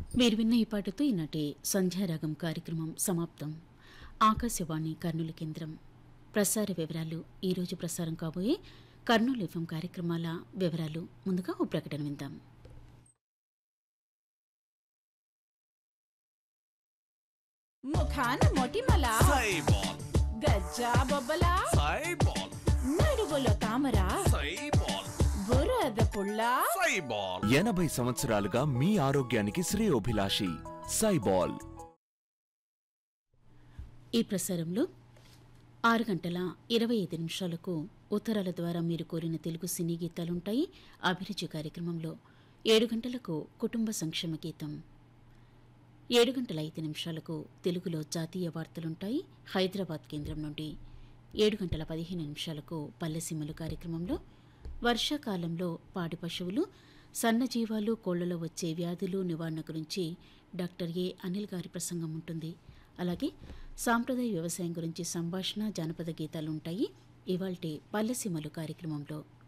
మీరు విన్న ఈ పాటతో ఈనాటి సంధ్యారాగం కార్యక్రమం సమాప్తం ఆకాశవాణి కర్నూలు కేంద్రం ప్రసార వివరాలు ఈరోజు ప్రసారం కాబోయే కర్నూలు ఎఫ్ఎం కార్యక్రమాల వివరాలు ముందుగా ఓ ప్రకటన విందాం ముఖాన మొటిమల సైబాల్ గజ్జా బొబ్బల సైబాల్ నడుగులో తామర సైబాల్ బురద పుల్ల సైబాల్ ఎనభై సంవత్సరాలుగా మీ ఆరోగ్యానికి శ్రేయోభిలాషి సైబాల్ ఈ ప్రసారంలో ఆరు గంటల ఇరవై ఐదు నిమిషాలకు ఉత్తరాల ద్వారా మీరు కోరిన తెలుగు సినీ గీతాలుంటాయి అభిరుచి కార్యక్రమంలో ఏడు గంటలకు కుటుంబ సంక్షేమ గీతం ఏడు గంటల ఐదు నిమిషాలకు తెలుగులో జాతీయ వార్తలుంటాయి హైదరాబాద్ కేంద్రం నుండి ఏడు గంటల పదిహేను నిమిషాలకు పల్లెసీమలు కార్యక్రమంలో వర్షాకాలంలో పాడి పశువులు సన్నజీవాలు కోళ్లలో వచ్చే వ్యాధులు నివారణ గురించి డాక్టర్ ఏ అనిల్ గారి ప్రసంగం ఉంటుంది అలాగే సాంప్రదాయ వ్యవసాయం గురించి సంభాషణ జానపద గీతాలు ఉంటాయి ఇవాల్టి పల్లెసీమలు కార్యక్రమంలో